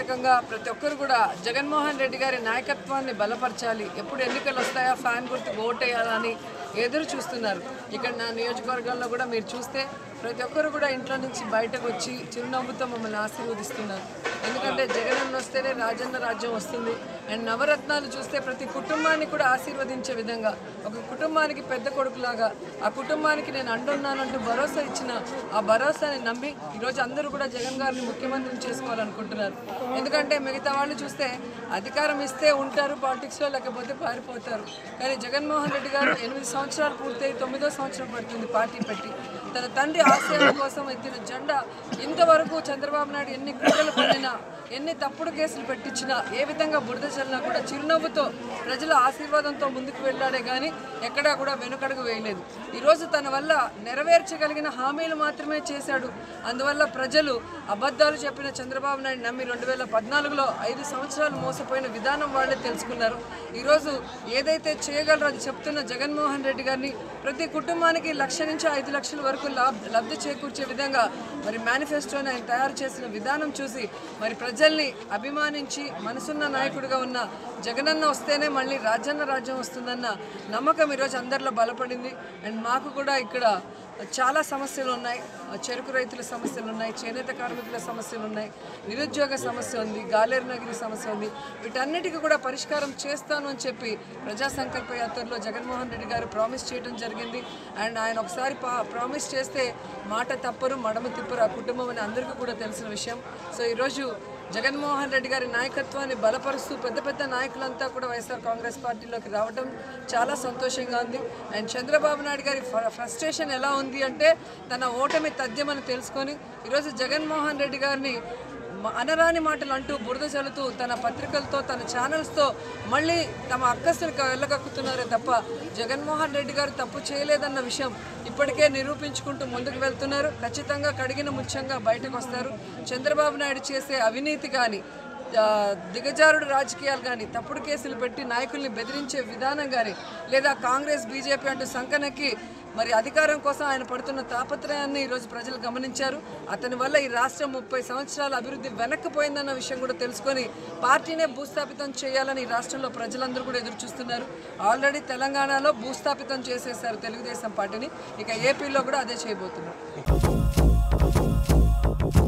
రకంగా ప్రతి ఒక్కరు కూడా జగన్మోహన్ రెడ్డి గారి నాయకత్వాన్ని బలపరచాలి ఎప్పుడు ఎన్నికలు వస్తాయా ఫ్యాన్ గుర్తుకు ఓటేయాలని ఎదురు చూస్తున్నారు ఇక్కడ నా నియోజకవర్గంలో కూడా మీరు చూస్తే ప్రతి ఒక్కరు కూడా ఇంట్లో నుంచి బయటకు వచ్చి చిరునవ్వుతో మమ్మల్ని ఆశీర్వదిస్తున్నారు ఎందుకంటే జగనన్న వస్తేనే రాజన్న రాజ్యం వస్తుంది అండ్ నవరత్నాలు చూస్తే ప్రతి కుటుంబాన్ని కూడా ఆశీర్వదించే విధంగా ఒక కుటుంబానికి పెద్ద కొడుకులాగా ఆ కుటుంబానికి నేను అండున్నానంటూ భరోసా ఇచ్చిన ఆ భరోసాని నమ్మి ఈరోజు అందరూ కూడా జగన్ గారిని ముఖ్యమంత్రిని చేసుకోవాలనుకుంటున్నారు ఎందుకంటే మిగతా వాళ్ళు చూస్తే అధికారం ఇస్తే ఉంటారు పాలిటిక్స్లో లేకపోతే పారిపోతారు కానీ జగన్మోహన్ రెడ్డి గారు ఎనిమిది సంవత్సరాలు పూర్తయి తొమ్మిదో సంవత్సరం పడుతుంది పార్టీ పెట్టి తన తండ్రి ఆశయాల కోసం ఎత్తిన జెండా ఇంతవరకు చంద్రబాబు నాయుడు ఎన్ని కుట్రలు పడినా ఎన్ని తప్పుడు కేసులు పెట్టించినా ఏ విధంగా బురద చల్లినా కూడా చిరునవ్వుతో ప్రజల ఆశీర్వాదంతో ముందుకు వెళ్ళాడే కానీ ఎక్కడా కూడా వెనుకడుగు వేయలేదు ఈరోజు తన వల్ల నెరవేర్చగలిగిన హామీలు మాత్రమే చేశాడు అందువల్ల ప్రజలు అబద్ధాలు చెప్పిన చంద్రబాబు నాయుడు నమ్మి రెండు వేల పద్నాలుగులో ఐదు సంవత్సరాలు మోసపోయిన విధానం వాళ్ళే తెలుసుకున్నారు ఈరోజు ఏదైతే చేయగలరో అది చెప్తున్న జగన్మోహన్ రెడ్డి గారిని ప్రతి కుటుంబానికి లక్ష నుంచి ఐదు లక్షల వరకు లాబ్ లబ్ధి చేకూర్చే విధంగా మరి మేనిఫెస్టోని ఆయన తయారు చేసిన విధానం చూసి మరి ప్రజల్ని అభిమానించి మనసున్న నాయకుడిగా ఉన్న జగనన్న వస్తేనే మళ్ళీ రాజన్న రాజ్యం వస్తుందన్న నమ్మకం ఈరోజు అందరిలో బలపడింది అండ్ మాకు కూడా ఇక్కడ చాలా సమస్యలు ఉన్నాయి చెరుకు రైతుల సమస్యలు ఉన్నాయి చేనేత కార్మికుల సమస్యలు ఉన్నాయి నిరుద్యోగ సమస్య ఉంది గాలేరు నగిరి సమస్య ఉంది వీటన్నిటికీ కూడా పరిష్కారం చేస్తాను అని చెప్పి ప్రజా సంకల్ప యాత్రలో జగన్మోహన్ రెడ్డి గారు ప్రామిస్ చేయడం జరిగింది అండ్ ఆయన ఒకసారి ప్రామిస్ చేస్తే మాట తప్పరు మడమ తిప్పరు ఆ కుటుంబం అని అందరికీ కూడా తెలిసిన విషయం సో ఈరోజు జగన్మోహన్ రెడ్డి గారి నాయకత్వాన్ని బలపరుస్తూ పెద్ద పెద్ద నాయకులంతా కూడా వైఎస్ఆర్ కాంగ్రెస్ పార్టీలోకి రావడం చాలా సంతోషంగా ఉంది అండ్ చంద్రబాబు నాయుడు గారి ఫ్రస్ట్రేషన్ ఎలా ఉంది అంటే తన ఓటమి తథ్యమని తెలుసుకొని ఈరోజు జగన్మోహన్ రెడ్డి గారిని మ- అనరాని మాటలు అంటూ బురద చల్లుతూ తన పత్రికలతో తన ఛానల్స్తో మళ్ళీ తమ అక్కసులకు వెళ్ళగక్కుతున్నారే తప్ప జగన్మోహన్ రెడ్డి గారు తప్పు చేయలేదన్న విషయం ఇప్పటికే నిరూపించుకుంటూ ముందుకు వెళ్తున్నారు ఖచ్చితంగా కడిగిన ముత్యంగా బయటకు వస్తారు చంద్రబాబు నాయుడు చేసే అవినీతి కానీ ఆ, దిగజారుడు రాజకీయాలు కానీ తప్పుడు కేసులు పెట్టి నాయకుల్ని బెదిరించే విధానం కానీ లేదా కాంగ్రెస్ బీజేపీ అంటూ సంకనకి మరి అధికారం కోసం ఆయన పడుతున్న తాపత్రయాన్ని ఈరోజు ప్రజలు గమనించారు అతని వల్ల ఈ రాష్ట్రం ముప్పై సంవత్సరాల అభివృద్ధి వెనక్కిపోయిందన్న విషయం కూడా తెలుసుకొని పార్టీనే భూస్థాపితం చేయాలని ఈ రాష్ట్రంలో ప్రజలందరూ కూడా ఎదురు చూస్తున్నారు ఆల్రెడీ తెలంగాణలో భూస్థాపితం చేసేసారు తెలుగుదేశం పార్టీని ఇక ఏపీలో కూడా అదే చేయబోతున్నారు